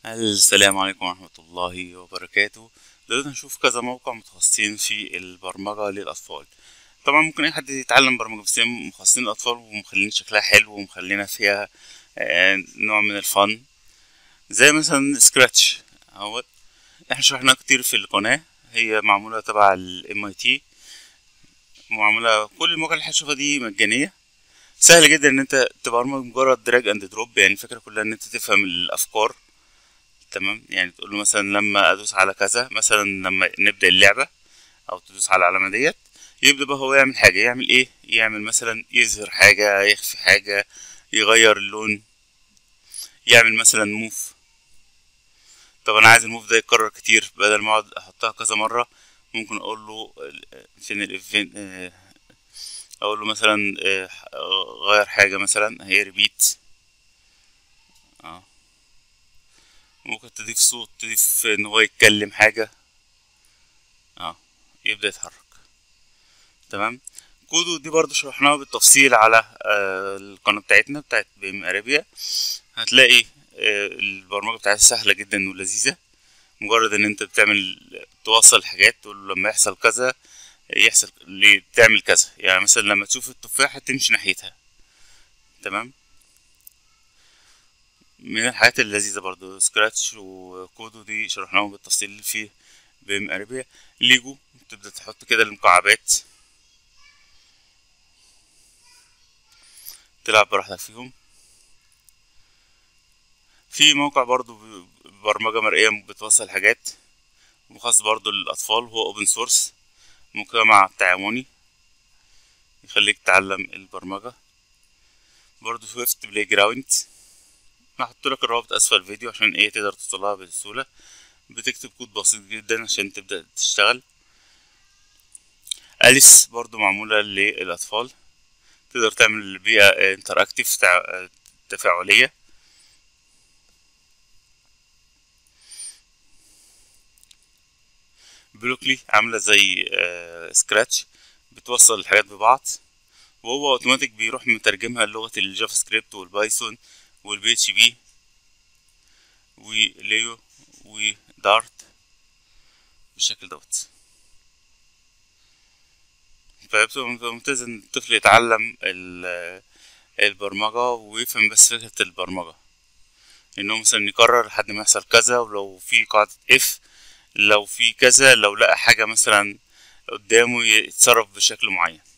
السلام عليكم ورحمة الله وبركاته دلوقتي هنشوف كذا موقع متخصصين في البرمجة للأطفال طبعا ممكن أي حد يتعلم برمجة بس هم مخصصين الأطفال ومخلين شكلها حلو ومخلينا فيها آه، نوع من الفن زي مثلا سكراتش اهوت احنا شرحناها كتير في القناة هي معمولة تبع ال MIT معمولة كل المواقع اللي هتشوفها دي مجانية سهل جدا ان انت تبرمج مجرد دراج اند دروب يعني الفكرة كلها ان انت تفهم الافكار تمام يعني تقول له مثلا لما ادوس على كذا مثلا لما نبدا اللعبه او تدوس على العلامه ديت يبدا بقى هو يعمل حاجه يعمل ايه يعمل مثلا يظهر حاجه يخفي حاجه يغير اللون يعمل مثلا موف طب انا عايز الموف ده يتكرر كتير بدل ما اقعد احطها كذا مره ممكن اقول له فين الايفنت اقول له مثلا آه، غير حاجه مثلا هي ريبيت اه ممكن تضيف صوت تضيف ان هو يتكلم حاجة اه يبدأ يتحرك تمام كودو دي برضو شرحناها بالتفصيل على آه القناة بتاعتنا بتاعت بيم ارابيا هتلاقي آه البرمجة بتاعتها سهلة جدا ولذيذة مجرد ان انت بتعمل توصل حاجات تقول له لما يحصل كذا يحصل ليه تعمل كذا يعني مثلا لما تشوف التفاحة تمشي ناحيتها تمام من الحاجات اللذيذة برضو سكراتش وكودو دي شرحناهم بالتفصيل في بيم اربيا ليجو تبدأ تحط كده المكعبات تلعب براحتك فيهم في موقع برضو ب- برمجة مرئية بتوصل حاجات وخاص برضو للأطفال هو اوبن سورس مجتمع تعاوني يخليك تتعلم البرمجة برضو سويفت بلاي جراوند هحط لك الرابط اسفل الفيديو عشان ايه تقدر توصلها بسهولة بتكتب كود بسيط جدا عشان تبدأ تشتغل أليس برضو معمولة للأطفال تقدر تعمل بيئة انتراكتيف تفاعلية بلوكلي عاملة زي سكراتش بتوصل الحاجات ببعض وهو اوتوماتيك بيروح مترجمها لغة الجافا سكريبت والبايثون والبي اتش بي وليو ودارت بالشكل دوت فبتبقى ممتاز ان الطفل يتعلم ال- البرمجة ويفهم بس فكرة البرمجة انه مثلا يقرر لحد ما يحصل كذا ولو في قاعدة اف لو في كذا لو لقى حاجة مثلا قدامه يتصرف بشكل معين